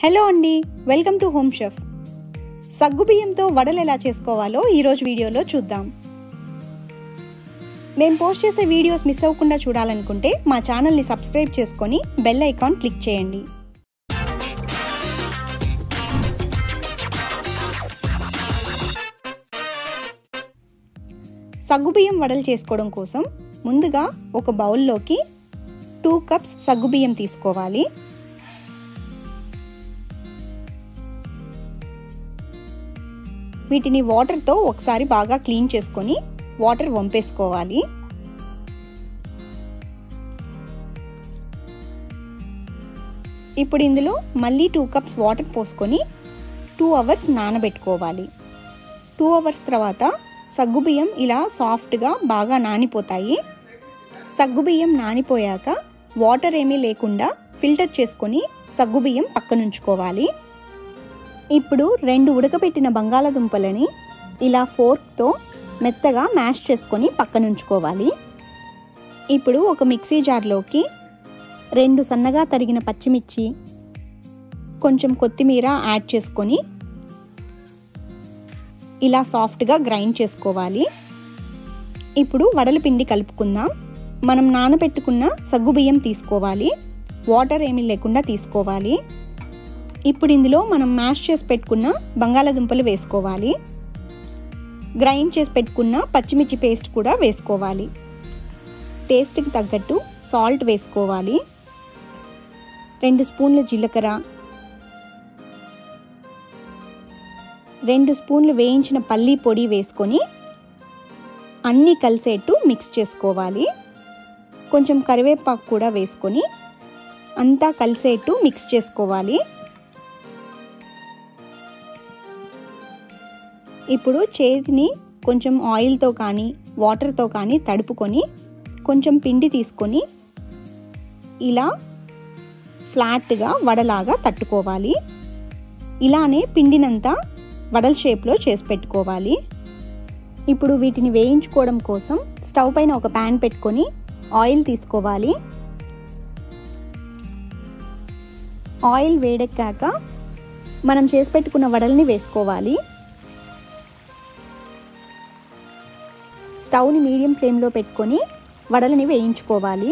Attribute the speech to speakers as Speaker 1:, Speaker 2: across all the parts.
Speaker 1: hello అండి welcome to home chef సగ్గుబియ్యంతో వడలు ఎలా చేసుకోవాలో ఈరోజు వీడియోలో చూద్దాం మేము పోస్ట్ చేసే వీడియోస్ మిస్ అవ్వకుండా చూడాలనుకుంటే మా ఛానల్ని సబ్స్క్రైబ్ చేసుకొని బెల్ ఐకాన్ క్లిక్ చేయండి సగ్గుబియ్యం వడలు చేసుకోవడం కోసం ముందుగా ఒక బౌల్లోకి టూ కప్స్ సగ్గుబియ్యం తీసుకోవాలి వీటిని వాటర్తో ఒకసారి బాగా క్లీన్ చేసుకొని వాటర్ వంపేసుకోవాలి ఇప్పుడు ఇందులో మళ్ళీ టూ కప్స్ వాటర్ పోసుకొని టూ అవర్స్ నానబెట్టుకోవాలి టూ అవర్స్ తర్వాత సగ్గుబియ్యం ఇలా సాఫ్ట్గా బాగా నానిపోతాయి సగ్గుబియ్యం నానిపోయాక వాటర్ ఏమీ లేకుండా ఫిల్టర్ చేసుకొని సగ్గుబియ్యం పక్కనుంచుకోవాలి ఇప్పుడు రెండు ఉడకబెట్టిన బంగాళదుంపలని ఇలా ఫోర్క్తో మెత్తగా మ్యాష్ చేసుకొని పక్కనుంచుకోవాలి ఇప్పుడు ఒక మిక్సీ జార్లోకి రెండు సన్నగా తరిగిన పచ్చిమిర్చి కొంచెం కొత్తిమీర యాడ్ చేసుకొని ఇలా సాఫ్ట్గా గ్రైండ్ చేసుకోవాలి ఇప్పుడు వడల పిండి కలుపుకుందాం మనం నానబెట్టుకున్న సగ్గుబియ్యం తీసుకోవాలి వాటర్ ఏమీ లేకుండా తీసుకోవాలి ఇప్పుడు ఇందులో మనం మ్యాష్ చేసి పెట్టుకున్న బంగాళాదుంపలు వేసుకోవాలి గ్రైండ్ చేసి పెట్టుకున్న పచ్చిమిర్చి పేస్ట్ కూడా వేసుకోవాలి టేస్ట్కి తగ్గట్టు సాల్ట్ వేసుకోవాలి రెండు స్పూన్ల జీలకర్ర రెండు స్పూన్లు వేయించిన పల్లీ పొడి వేసుకొని అన్నీ కలిసేట్టు మిక్స్ చేసుకోవాలి కొంచెం కరివేపాకు కూడా వేసుకొని అంతా కలిసేట్టు మిక్స్ చేసుకోవాలి ఇప్పుడు చేతిని కొంచెం ఆయిల్తో కానీ వాటర్తో కానీ తడుపుకొని కొంచెం పిండి తీసుకొని ఇలా ఫ్లాట్గా వడలాగా తట్టుకోవాలి ఇలానే పిండినంతా వడల షేప్లో చేసి పెట్టుకోవాలి ఇప్పుడు వీటిని వేయించుకోవడం కోసం స్టవ్ పైన ఒక ప్యాన్ పెట్టుకొని ఆయిల్ తీసుకోవాలి ఆయిల్ వేడెక్కాక మనం చేసి పెట్టుకున్న వడల్ని వేసుకోవాలి స్టవ్ని మీడియం ఫ్లేమ్లో పెట్టుకొని వడలని వేయించుకోవాలి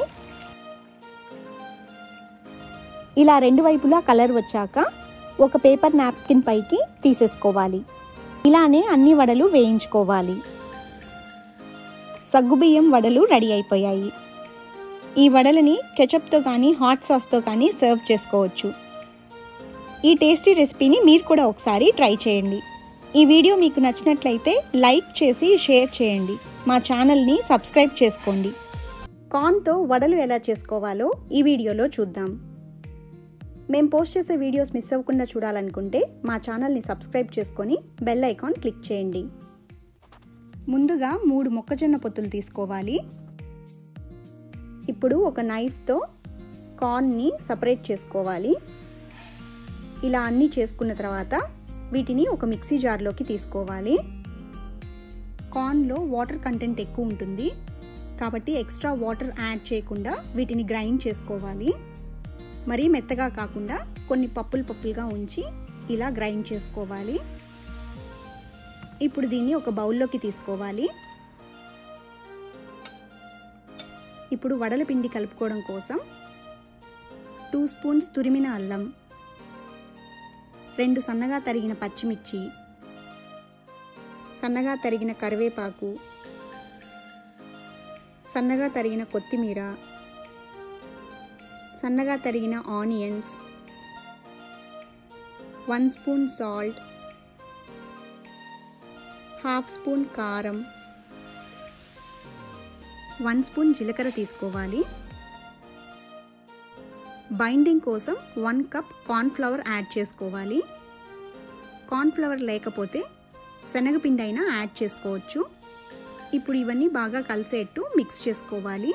Speaker 1: ఇలా రెండు వైపులా కలర్ వచ్చాక ఒక పేపర్ నాప్కిన్ పైకి తీసేసుకోవాలి ఇలానే అన్ని వడలు వేయించుకోవాలి సగ్గుబియ్యం వడలు రెడీ అయిపోయాయి ఈ వడలని కెచప్తో కానీ హాట్ సాస్తో కానీ సర్వ్ చేసుకోవచ్చు ఈ టేస్టీ రెసిపీని మీరు కూడా ఒకసారి ట్రై చేయండి ఈ వీడియో మీకు నచ్చినట్లయితే లైక్ చేసి షేర్ చేయండి మా ఛానల్ని సబ్స్క్రైబ్ చేసుకోండి కార్న్తో వడలు ఎలా చేసుకోవాలో ఈ వీడియోలో చూద్దాం మేము పోస్ట్ చేసే వీడియోస్ మిస్ అవ్వకుండా చూడాలనుకుంటే మా ఛానల్ని సబ్స్క్రైబ్ చేసుకొని బెల్ ఐకాన్ క్లిక్ చేయండి ముందుగా మూడు మొక్కజొన్న పొత్తులు తీసుకోవాలి ఇప్పుడు ఒక నైఫ్తో కార్న్ని సపరేట్ చేసుకోవాలి ఇలా అన్నీ చేసుకున్న తర్వాత వీటిని ఒక మిక్సీ జార్లోకి తీసుకోవాలి కార్న్లో వాటర్ కంటెంట్ ఎక్కువ ఉంటుంది కాబట్టి ఎక్స్ట్రా వాటర్ యాడ్ చేయకుండా వీటిని గ్రైండ్ చేసుకోవాలి మరీ మెత్తగా కాకుండా కొన్ని పప్పులు పప్పులుగా ఉంచి ఇలా గ్రైండ్ చేసుకోవాలి ఇప్పుడు దీన్ని ఒక బౌల్లోకి తీసుకోవాలి ఇప్పుడు వడల పిండి కలుపుకోవడం కోసం టూ స్పూన్స్ తురిమిన అల్లం రెండు సన్నగా తరిగిన పచ్చిమిర్చి సన్నగా తరిగిన కరివేపాకు సన్నగా తరిగిన కొత్తిమీర సన్నగా తరిగిన onions one spoon salt half spoon కారం వన్ స్పూన్ జీలకర్ర తీసుకోవాలి బైండింగ్ కోసం వన్ కప్ కార్న్ఫ్లవర్ యాడ్ చేసుకోవాలి కార్న్ఫ్లవర్ లేకపోతే శనగపిండి అయినా యాడ్ చేసుకోవచ్చు ఇప్పుడు ఇవన్నీ బాగా కలిసేట్టు మిక్స్ చేసుకోవాలి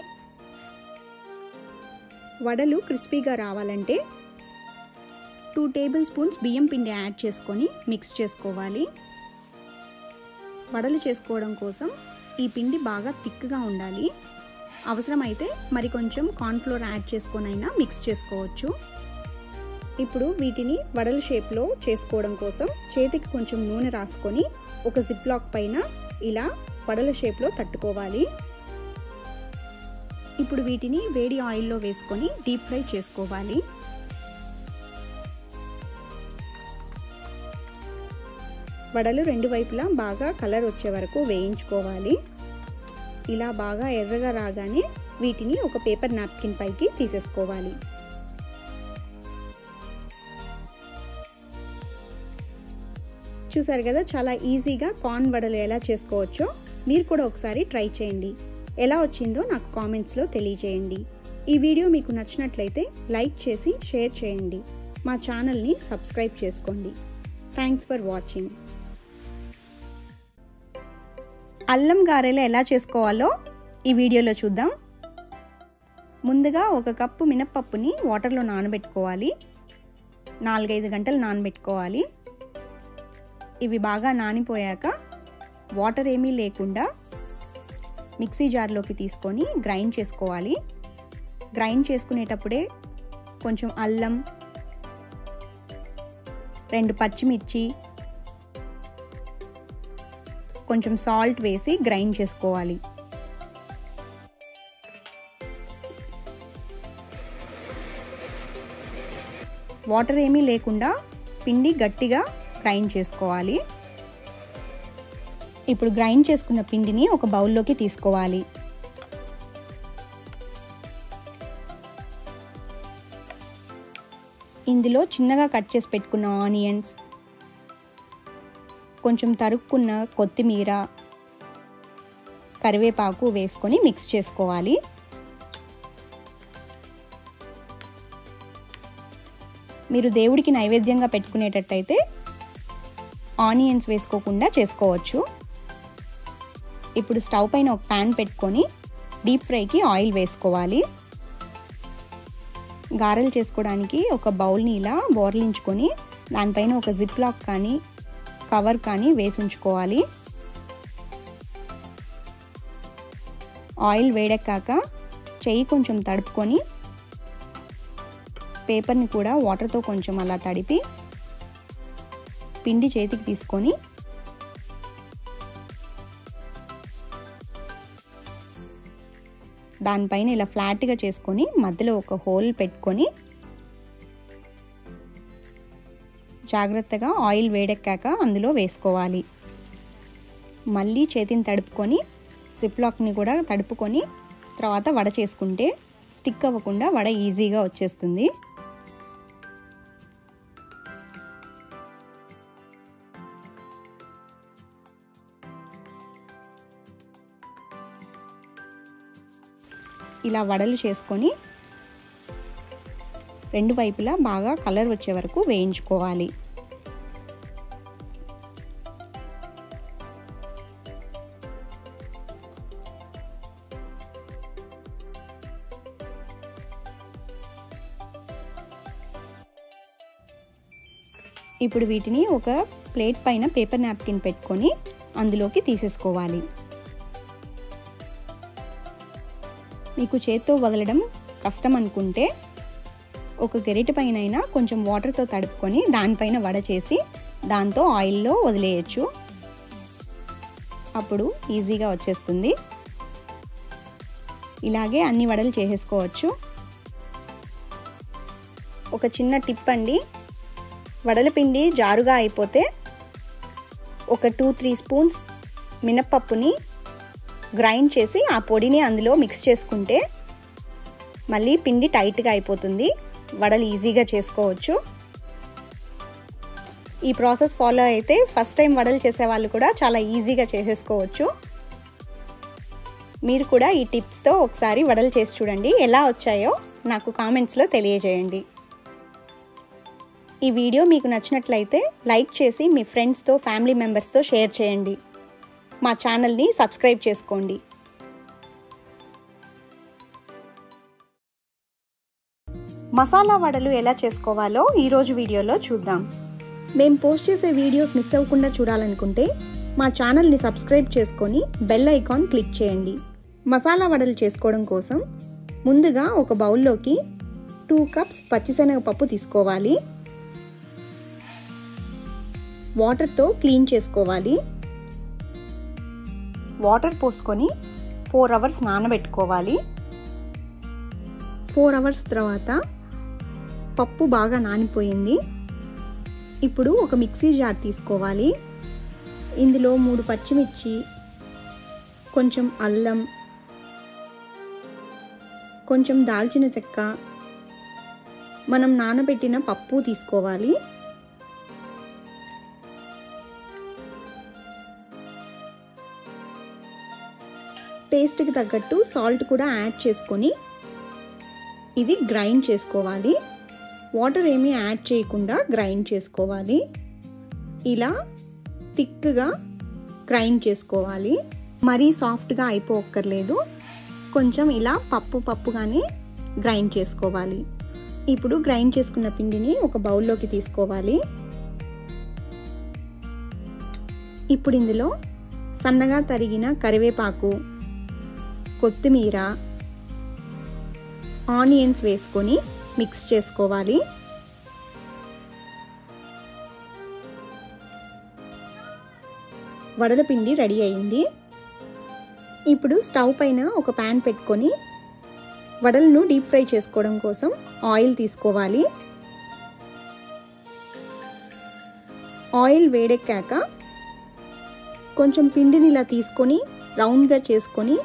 Speaker 1: వడలు క్రిస్పీగా రావాలంటే టూ టేబుల్ స్పూన్స్ బియ్యం పిండి యాడ్ చేసుకొని మిక్స్ చేసుకోవాలి వడలు చేసుకోవడం కోసం ఈ పిండి బాగా థిక్గా ఉండాలి అవసరమైతే మరి కొంచెం కార్న్ఫ్లోర్ యాడ్ చేసుకొనైనా మిక్స్ చేసుకోవచ్చు ఇప్పుడు వీటిని వడల షేప్లో చేసుకోవడం కోసం చేతికి కొంచెం నూనె రాసుకొని ఒక జిప్ లాక్ పైన ఇలా వడల షేప్లో తట్టుకోవాలి ఇప్పుడు వీటిని వేడి ఆయిల్లో వేసుకొని డీప్ ఫ్రై చేసుకోవాలి వడలు రెండు వైపులా బాగా కలర్ వచ్చే వరకు వేయించుకోవాలి ఇలా బాగా ఎర్రగా రాగానే వీటిని ఒక పేపర్ నాప్కిన్ పైకి తీసేసుకోవాలి చూసారు కదా చాలా ఈజీగా కార్న్ వడలు ఎలా చేసుకోవచ్చో మీరు కూడా ఒకసారి ట్రై చేయండి ఎలా వచ్చిందో నాకు కామెంట్స్లో తెలియజేయండి ఈ వీడియో మీకు నచ్చినట్లయితే లైక్ చేసి షేర్ చేయండి మా ఛానల్ని సబ్స్క్రైబ్ చేసుకోండి థ్యాంక్స్ ఫర్ వాచింగ్ అల్లం గారెలు ఎలా చేసుకోవాలో ఈ వీడియోలో చూద్దాం ముందుగా ఒక కప్పు మినప్పప్పుని వాటర్లో నానబెట్టుకోవాలి నాలుగైదు గంటలు నానబెట్టుకోవాలి ఇవి బాగా నానిపోయాక వాటర్ ఏమీ లేకుండా మిక్సీ జార్లోకి తీసుకొని గ్రైండ్ చేసుకోవాలి గ్రైండ్ చేసుకునేటప్పుడే కొంచెం అల్లం రెండు పచ్చిమిర్చి కొంచెం సాల్ట్ వేసి గ్రైండ్ చేసుకోవాలి వాటర్ ఏమీ లేకుండా పిండి గట్టిగా గ్రైండ్ చేసుకోవాలి ఇప్పుడు గ్రైండ్ చేసుకున్న పిండిని ఒక బౌల్లోకి తీసుకోవాలి ఇందులో చిన్నగా కట్ చేసి పెట్టుకున్న ఆనియన్స్ కొంచెం తరుక్కున్న కొత్తిమీర కరివేపాకు వేసుకొని మిక్స్ చేసుకోవాలి మీరు దేవుడికి నైవేద్యంగా పెట్టుకునేటట్టయితే ఆనియన్స్ వేసుకోకుండా చేసుకోవచ్చు ఇప్పుడు స్టవ్ పైన ఒక ప్యాన్ పెట్టుకొని డీప్ ఫ్రైకి ఆయిల్ వేసుకోవాలి గారెలు చేసుకోవడానికి ఒక బౌల్ని ఇలా బోర్లించుకొని దానిపైన ఒక జిప్ లాక్ కానీ కవర్ కానీ వేసి ఉంచుకోవాలి ఆయిల్ వేడెక్కాక చెయ్యి కొంచెం తడుపుకొని పేపర్ని కూడా వాటర్తో కొంచెం అలా తడిపి పిండి చేతికి తీసుకొని దానిపైన ఇలా ఫ్లాట్గా చేసుకొని మధ్యలో ఒక హోల్ పెట్టుకొని జాగ్రత్తగా ఆయిల్ వేడెక్కాక అందులో వేసుకోవాలి మళ్ళీ చేతిని తడుపుకొని సిప్లాక్ని కూడా తడుపుకొని తర్వాత వడ చేసుకుంటే స్టిక్ అవ్వకుండా వడ ఈజీగా వచ్చేస్తుంది ఇలా వడలు చేసుకొని రెండు వైపులా బాగా కలర్ వచ్చే వరకు వేయించుకోవాలి ఇప్పుడు వీటిని ఒక ప్లేట్ పైన పేపర్ నాప్కిన్ పెట్టుకొని అందులోకి తీసేసుకోవాలి మీకు చేత్తో వదలడం కష్టం అనుకుంటే ఒక గరిటె పైన కొంచెం వాటర్తో తడుపుకొని దానిపైన వడ చేసి దాంతో ఆయిల్లో వదిలేయచ్చు అప్పుడు ఈజీగా వచ్చేస్తుంది ఇలాగే అన్ని వడలు చేసేసుకోవచ్చు ఒక చిన్న టిప్ అండి వడల పిండి జారుగా అయిపోతే ఒక టూ త్రీ స్పూన్స్ మినప్పప్పుని గ్రైండ్ చేసి ఆ పొడిని అందులో మిక్స్ చేసుకుంటే మళ్ళీ పిండి టైట్గా అయిపోతుంది వడలు ఈజీగా చేసుకోవచ్చు ఈ ప్రాసెస్ ఫాలో అయితే ఫస్ట్ టైం వడలు చేసే వాళ్ళు కూడా చాలా ఈజీగా చేసేసుకోవచ్చు మీరు కూడా ఈ టిప్స్తో ఒకసారి వడలు చేసి చూడండి ఎలా వచ్చాయో నాకు కామెంట్స్లో తెలియజేయండి ఈ వీడియో మీకు నచ్చినట్లయితే లైక్ చేసి మీ ఫ్రెండ్స్తో ఫ్యామిలీ మెంబర్స్తో షేర్ చేయండి మా ఛానల్ని సబ్స్క్రైబ్ చేసుకోండి మసాలా వడలు ఎలా చేసుకోవాలో ఈరోజు వీడియోలో చూద్దాం మేము పోస్ట్ చేసే వీడియోస్ మిస్ అవ్వకుండా చూడాలనుకుంటే మా ఛానల్ని సబ్స్క్రైబ్ చేసుకొని బెల్ ఐకాన్ క్లిక్ చేయండి మసాలా వడలు చేసుకోవడం కోసం ముందుగా ఒక బౌల్లోకి టూ కప్స్ పచ్చిశనగపప్పు తీసుకోవాలి వాటర్తో క్లీన్ చేసుకోవాలి వాటర్ పోసుకొని ఫోర్ అవర్స్ నానబెట్టుకోవాలి ఫోర్ అవర్స్ తర్వాత పప్పు బాగా నానిపోయింది ఇప్పుడు ఒక మిక్సీ జార్ తీసుకోవాలి ఇందులో మూడు పచ్చిమిర్చి కొంచెం అల్లం కొంచెం దాల్చిన చెక్క మనం నానబెట్టిన పప్పు తీసుకోవాలి టేస్ట్కి తగ్గట్టు సాల్ట్ కూడా యాడ్ చేసుకొని ఇది గ్రైండ్ చేసుకోవాలి వాటర్ ఏమీ యాడ్ చేయకుండా గ్రైండ్ చేసుకోవాలి ఇలా థిక్గా గ్రైండ్ చేసుకోవాలి మరీ సాఫ్ట్గా అయిపోక్కర్లేదు కొంచెం ఇలా పప్పు పప్పుగానే గ్రైండ్ చేసుకోవాలి ఇప్పుడు గ్రైండ్ చేసుకున్న పిండిని ఒక బౌల్లోకి తీసుకోవాలి ఇప్పుడు ఇందులో సన్నగా తరిగిన కరివేపాకు కొత్తిమీర ఆనియన్స్ వేసుకొని మిక్స్ చేసుకోవాలి వడల పిండి రెడీ అయింది ఇప్పుడు స్టవ్ పైన ఒక ప్యాన్ పెట్టుకొని వడలను డీప్ ఫ్రై చేసుకోవడం కోసం ఆయిల్ తీసుకోవాలి ఆయిల్ వేడెక్కాక కొంచెం పిండిని ఇలా తీసుకొని రౌండ్గా చేసుకొని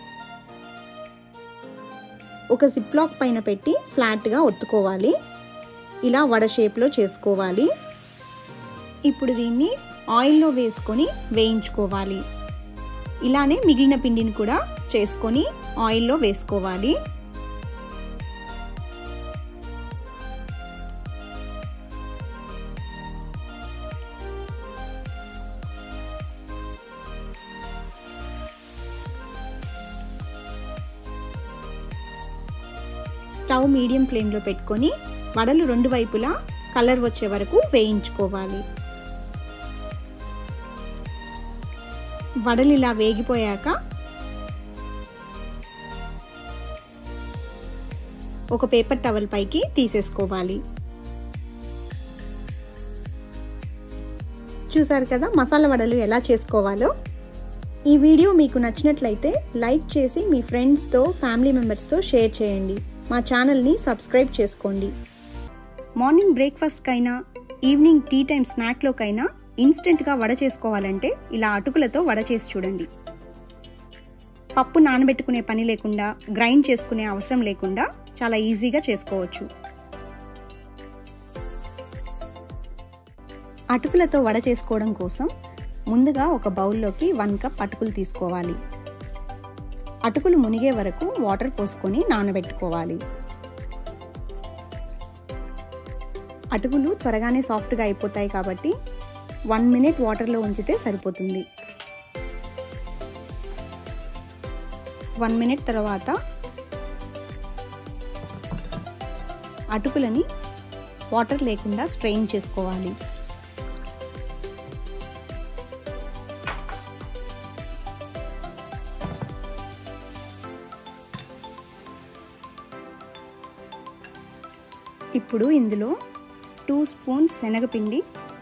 Speaker 1: ఒక జిప్లాక్ పైన పెట్టి ఫ్లాట్గా ఒత్తుకోవాలి ఇలా వడ షేప్లో చేసుకోవాలి ఇప్పుడు దీన్ని ఆయిల్లో వేసుకొని వేయించుకోవాలి ఇలానే మిగిలిన పిండిని కూడా చేసుకొని ఆయిల్లో వేసుకోవాలి స్టవ్ మీడియం ఫ్లేమ్లో పెట్టుకొని వడలు రెండు వైపులా కలర్ వచ్చే వరకు వేయించుకోవాలి వడలు ఇలా వేగిపోయాక ఒక పేపర్ టవల్ పైకి తీసేసుకోవాలి చూసారు కదా మసాలా వడలు ఎలా చేసుకోవాలో ఈ వీడియో మీకు నచ్చినట్లయితే లైక్ చేసి మీ ఫ్రెండ్స్తో ఫ్యామిలీ మెంబర్స్తో షేర్ చేయండి మా ఛానల్ని సబ్స్క్రైబ్ చేసుకోండి మార్నింగ్ బ్రేక్ఫాస్ట్కైనా ఈవినింగ్ టీ టైం స్నాక్లోకైనా ఇన్స్టెంట్గా వడ చేసుకోవాలంటే ఇలా అటుకులతో వడ చేసి చూడండి పప్పు నానబెట్టుకునే పని లేకుండా గ్రైండ్ చేసుకునే అవసరం లేకుండా చాలా ఈజీగా చేసుకోవచ్చు అటుకులతో వడ చేసుకోవడం కోసం ముందుగా ఒక బౌల్లోకి వన్ కప్ అటుకులు తీసుకోవాలి అటుకులు మునిగే వరకు వాటర్ పోసుకొని నానబెట్టుకోవాలి అటుకులు త్వరగానే సాఫ్ట్గా అయిపోతాయి కాబట్టి వన్ మినిట్ వాటర్లో ఉంచితే సరిపోతుంది వన్ మినిట్ తర్వాత అటుకులని వాటర్ లేకుండా స్ట్రెయిన్ చేసుకోవాలి ఇప్పుడు ఇందులో టూ స్పూన్స్ శనగపిండి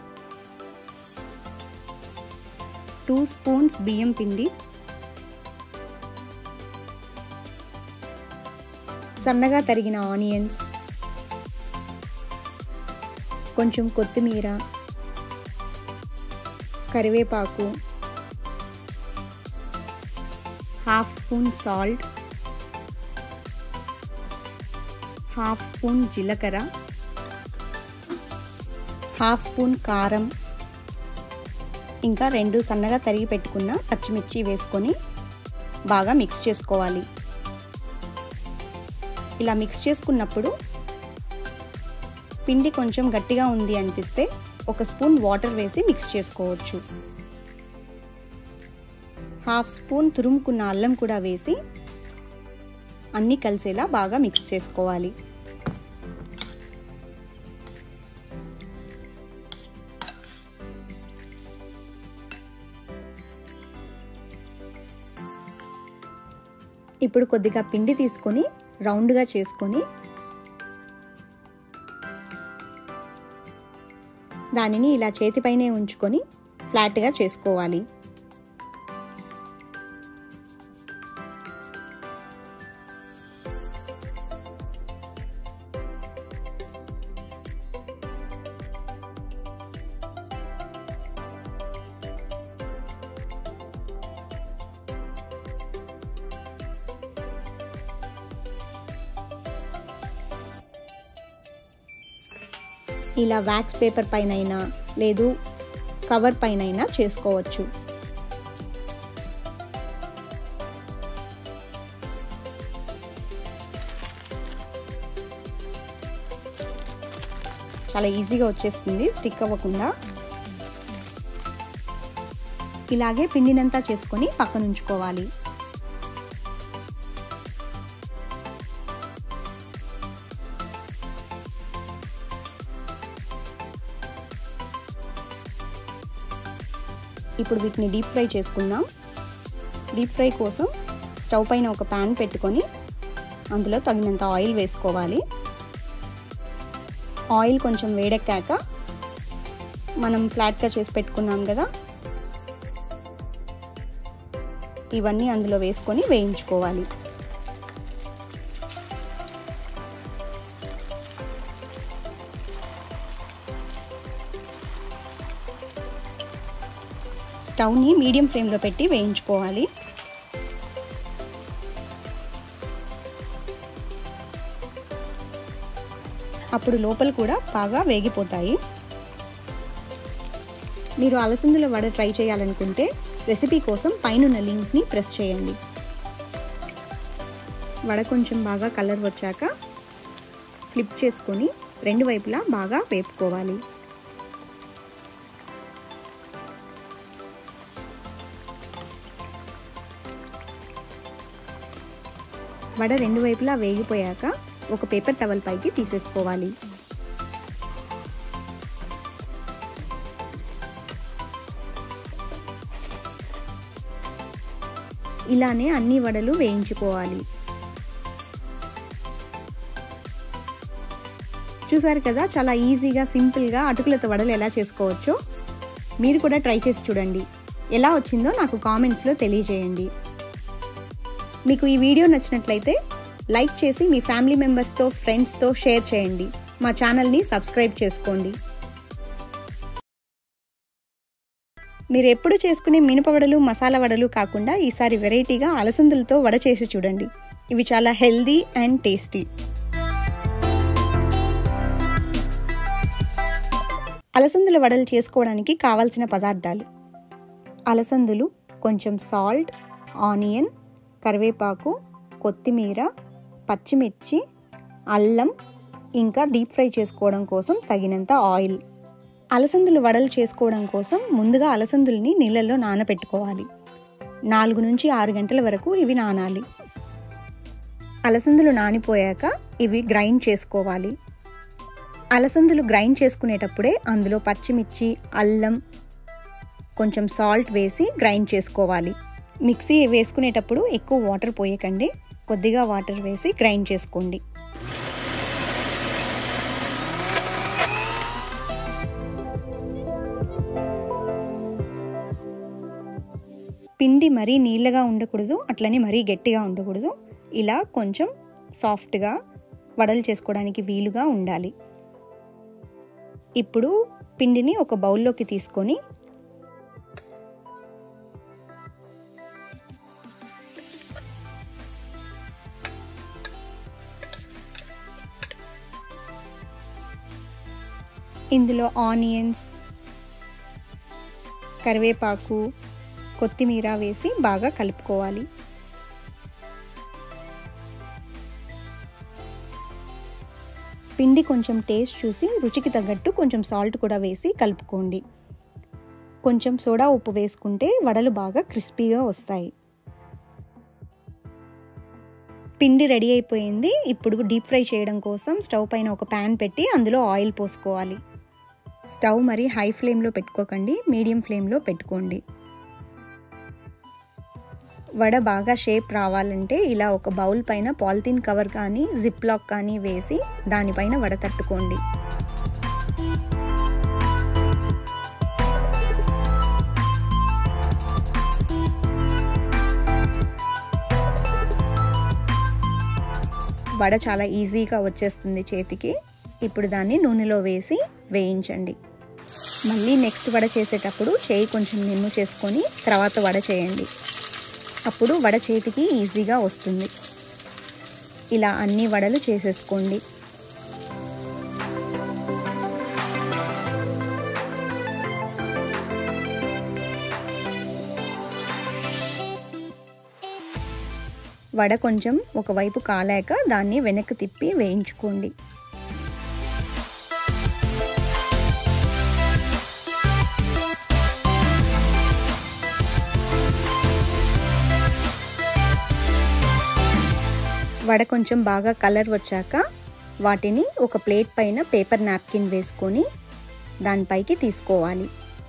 Speaker 1: టూ స్పూన్స్ బియ్యం పిండి సన్నగా తరిగిన ఆనియన్స్ కొంచెం కొత్తిమీర కరివేపాకు half spoon salt half spoon జీలకర్ర హాఫ్ స్పూన్ కారం ఇంకా రెండు సన్నగా తరిగి పెట్టుకున్న పచ్చిమిర్చి వేసుకొని బాగా మిక్స్ చేసుకోవాలి ఇలా మిక్స్ చేసుకున్నప్పుడు పిండి కొంచెం గట్టిగా ఉంది అనిపిస్తే ఒక స్పూన్ వాటర్ వేసి మిక్స్ చేసుకోవచ్చు హాఫ్ స్పూన్ తురుముకున్న అల్లం కూడా వేసి అన్నీ కలిసేలా బాగా మిక్స్ చేసుకోవాలి ఇప్పుడు కొద్దిగా పిండి తీసుకొని రౌండ్గా చేసుకొని దానిని ఇలా చేతిపైనే ఉంచుకొని ఫ్లాట్గా చేసుకోవాలి ఇలా వ్యాక్స్ పేపర్ పైన లేదు కవర్ పైన చేసుకోవచ్చు చాలా ఈజీగా వచ్చేస్తుంది స్టిక్ అవ్వకుండా ఇలాగే పిండినంతా చేసుకొని పక్కన ఉంచుకోవాలి ఇప్పుడు వీటిని డీప్ ఫ్రై చేసుకుందాం డీప్ ఫ్రై కోసం స్టవ్ పైన ఒక ప్యాన్ పెట్టుకొని అందులో తగినంత ఆయిల్ వేసుకోవాలి ఆయిల్ కొంచెం వేడెక్కాక మనం ఫ్లాట్గా చేసి పెట్టుకున్నాం కదా ఇవన్నీ అందులో వేసుకొని వేయించుకోవాలి స్టవ్ని మీడియం ఫ్లేమ్లో పెట్టి వేయించుకోవాలి అప్పుడు లోపల కూడా బాగా వేగిపోతాయి మీరు అలసందుల వడ ట్రై చేయాలనుకుంటే రెసిపీ కోసం పైన లింక్ని ప్రెస్ చేయండి వడ కొంచెం బాగా కలర్ వచ్చాక ఫ్లిప్ చేసుకొని రెండు వైపులా బాగా వేపుకోవాలి వడ రెండు వైపులా వేగిపోయాక ఒక పేపర్ టవల్ పైకి తీసేసుకోవాలి ఇలానే అన్ని వడలు వేయించుకోవాలి చూసారు కదా చాలా ఈజీగా సింపుల్గా అటుకులతో వడలు ఎలా చేసుకోవచ్చో మీరు కూడా ట్రై చేసి చూడండి ఎలా వచ్చిందో నాకు కామెంట్స్లో తెలియజేయండి మీకు ఈ వీడియో నచ్చినట్లయితే లైక్ చేసి మీ ఫ్యామిలీ మెంబర్స్తో ఫ్రెండ్స్తో షేర్ చేయండి మా ఛానల్ని సబ్స్క్రైబ్ చేసుకోండి మీరు ఎప్పుడు చేసుకునే మినప వడలు మసాలా వడలు కాకుండా ఈసారి వెరైటీగా అలసందులతో వడ చేసి చూడండి ఇవి చాలా హెల్దీ అండ్ టేస్టీ అలసందుల వడలు చేసుకోవడానికి కావాల్సిన పదార్థాలు అలసందులు కొంచెం సాల్ట్ ఆనియన్ కరివేపాకు కొత్తిమీర పచ్చిమిర్చి అల్లం ఇంకా డీప్ ఫ్రై చేసుకోవడం కోసం తగినంత ఆయిల్ అలసందులు వడలు చేసుకోవడం కోసం ముందుగా అలసందుల్ని నీళ్ళల్లో నానబెట్టుకోవాలి నాలుగు నుంచి ఆరు గంటల వరకు ఇవి నానాలి అలసందులు నానిపోయాక ఇవి గ్రైండ్ చేసుకోవాలి అలసందులు గ్రైండ్ చేసుకునేటప్పుడే అందులో పచ్చిమిర్చి అల్లం కొంచెం సాల్ట్ వేసి గ్రైండ్ చేసుకోవాలి మిక్సీ వేసుకునేటప్పుడు ఎక్కువ వాటర్ పోయకండి కొద్దిగా వాటర్ వేసి గ్రైండ్ చేసుకోండి పిండి మరీ నీళ్ళగా ఉండకూడదు అట్లనే మరీ గట్టిగా ఉండకూడదు ఇలా కొంచెం సాఫ్ట్గా వడలు చేసుకోవడానికి వీలుగా ఉండాలి ఇప్పుడు పిండిని ఒక బౌల్లోకి తీసుకొని ఇందులో ఆనియన్స్ కరివేపాకు కొత్తిమీర వేసి బాగా కలుపుకోవాలి పిండి కొంచెం టేస్ట్ చూసి రుచికి తగ్గట్టు కొంచెం సాల్ట్ కూడా వేసి కలుపుకోండి కొంచెం సోడా ఉప్పు వేసుకుంటే వడలు బాగా క్రిస్పీగా వస్తాయి పిండి రెడీ అయిపోయింది ఇప్పుడు డీప్ ఫ్రై చేయడం కోసం స్టవ్ పైన ఒక ప్యాన్ పెట్టి అందులో ఆయిల్ పోసుకోవాలి స్టవ్ మరి హై ఫ్లేమ్లో పెట్టుకోకండి మీడియం ఫ్లేమ్లో పెట్టుకోండి వడ బాగా షేప్ రావాలంటే ఇలా ఒక బౌల్ పైన పాలిథిన్ కవర్ కానీ జిప్ లాక్ కానీ వేసి దానిపైన వడ తట్టుకోండి వడ చాలా ఈజీగా వచ్చేస్తుంది చేతికి ఇప్పుడు దాన్ని నూనెలో వేసి వేయించండి మళ్ళీ నెక్స్ట్ వడ చేసేటప్పుడు చేయి కొంచెం నిమ్ము చేసుకొని తర్వాత వడ చేయండి అప్పుడు వడ చేతికి ఈజీగా వస్తుంది ఇలా అన్ని వడలు చేసేసుకోండి వడ కొంచెం ఒకవైపు కాలాక దాన్ని వెనక్కి తిప్పి వేయించుకోండి వడ కొంచెం బాగా కలర్ వచ్చాక వాటిని ఒక ప్లేట్ పైన పేపర్ నాప్కిన్ వేసుకొని దానిపైకి తీసుకోవాలి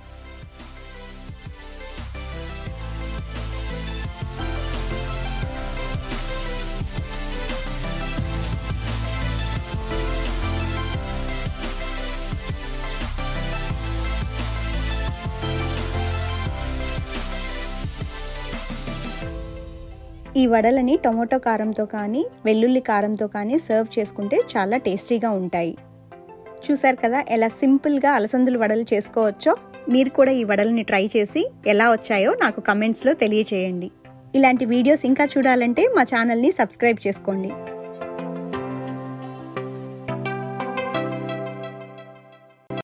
Speaker 1: ఈ వడలని టొమాటో కారంతో కానీ వెల్లుల్లి కారంతో కానీ సర్వ్ చేసుకుంటే చాలా టేస్టీగా ఉంటాయి చూసారు కదా ఎలా సింపుల్గా అలసందులు వడలు చేసుకోవచ్చో మీరు కూడా ఈ వడలని ట్రై చేసి ఎలా వచ్చాయో నాకు కమెంట్స్లో తెలియచేయండి ఇలాంటి వీడియోస్ ఇంకా చూడాలంటే మా ఛానల్ని సబ్స్క్రైబ్ చేసుకోండి